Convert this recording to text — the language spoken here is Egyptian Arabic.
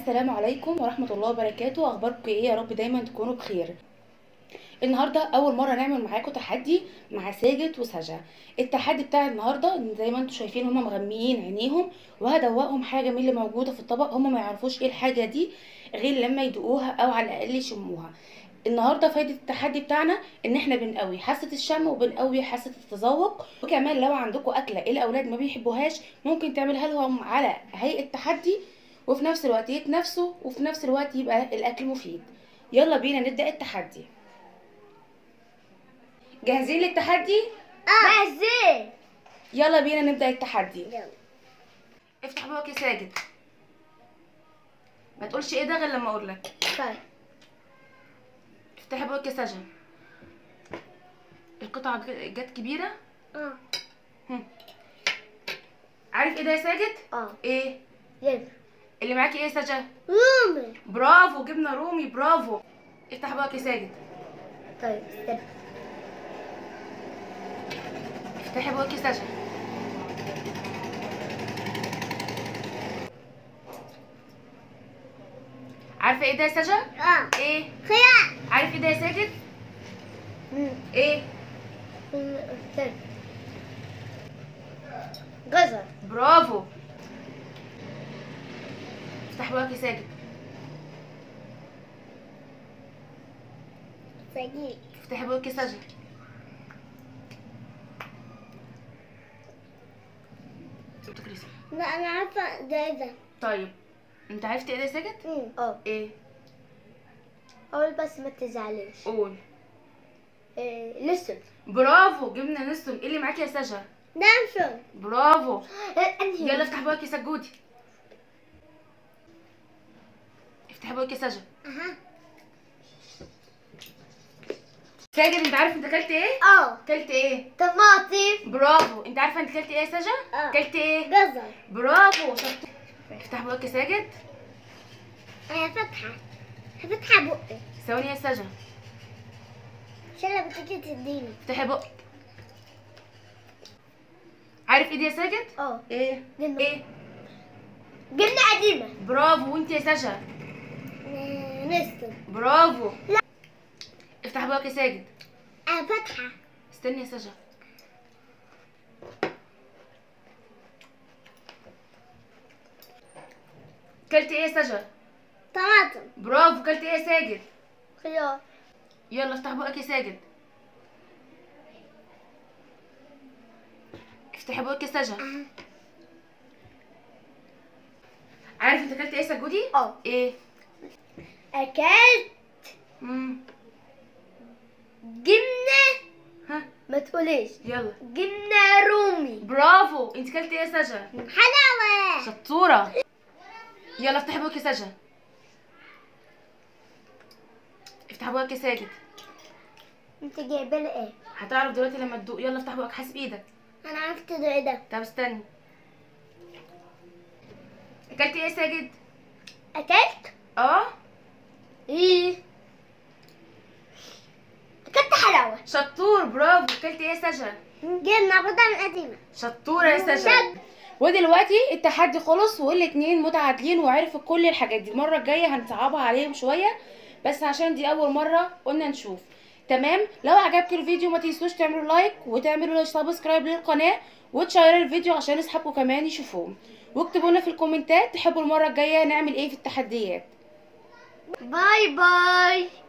السلام عليكم ورحمة الله وبركاته أخباركم إيه يا رب دايما تكونوا بخير النهاردة أول مرة نعمل معاكم تحدي مع ساجد وسجا التحدي بتاع النهاردة إن زي ما انتم شايفين هما مغميين عينيهم وهدوقهم حاجة من اللي موجودة في الطبق هما ما يعرفوش ايه الحاجة دي غير لما يدوقوها أو على الأقل يشموها النهارده فايده التحدي بتاعنا ان احنا بنقوي حاسه الشم وبنقوي حاسه التذوق وكمان لو عندكم اكله الاولاد ما بيحبوهاش ممكن تعملها لهم على هيئه تحدي وفي نفس الوقت يتنافسوا وفي نفس الوقت يبقى الاكل مفيد يلا بينا نبدا التحدي جاهزين للتحدي اه ازاي يلا بينا نبدا التحدي يلا افتح بقك يا ساجد ما تقولش ايه ده غير لما اقول لك طيب افتحي بقك يا سجن القطعه ج- جت كبيره اه هم. عارف ايه ده يا ساجد اه ايه يلا اللي معاكي ايه يا سجن رومي برافو جبنه رومي برافو افتح بقك يا ساجد طيب استنى افتحي بقك يا سجن عارفه ايه ده يا سجن اه ايه خيار عارف ايه ده يا ساجد مم. ايه مم. استنى جزر برافو افتح بقك يا ساجد سجيك افتحي بقك يا سجن بتكرسي. لا انا عارفه ده ده طيب انت عرفت ايه ده يا ساجد مم. اه ايه اقول بس ما تزعليش قول إيه لسه برافو جبنا نسون ايه اللي معاكي يا سجا دانسون برافو انهي يلا افتح بقك يا سجودي افتحي بقك يا سجا اها ساجد انت عارف انت اكلت ايه اه اكلت ايه طماطم برافو انت عارفه انت اكلت ايه يا سجا آه. اكلت ايه جزر برافو شطور افتح بقك يا ساجد انا فاتحه فاتحه بقي ثواني يا سجا شلا بتيجي تديني افتحي بقك عارف ايه دي يا ساجد اه ايه جبنة. ايه جبنه قديمه برافو وانت يا سجا نستن برافو افتح بقك يا ساجد انا فاتحه استني يا سجا كلت ايه يا سجا طماطم برافو كلت ايه يا ساجد خيار يلا افتح بقك يا ساجد افتحي بقك يا سجا أه. عارف انت كلت ايه يا سجودي اه ايه اكلت امم جبنه ها ما تقوليش يلا جبنه رومي برافو انت كلت ايه يا سجا حلاوه شطوره يلا افتحي بقك يا سجا افتح بقك يا ساجد انت جايبه لي ايه هتعرف دلوقتي لما تدوق يلا افتح بقك حاسب ايدك انا عرفت ده ايه ده طب استني اكلت ايه يا ساجد اكلت اه ايه اكلت حلاوه شطور برافو اكلت ايه يا سجا جبنه بدل قديمه شطوره يا سجا شد. ودلوقتي التحدي خلص والاتنين متعادلين وعرفوا كل الحاجات دي المره الجايه هنصعبها عليهم شويه بس عشان دي اول مره قلنا نشوف تمام لو عجبكم الفيديو ما تنسوش تعملوا لايك وتعملوا سبسكرايب للقناه وتشيروا الفيديو عشان اصحابكم كمان يشوفوه واكتبوا لنا في الكومنتات تحبوا المره الجايه نعمل ايه في التحديات باي باي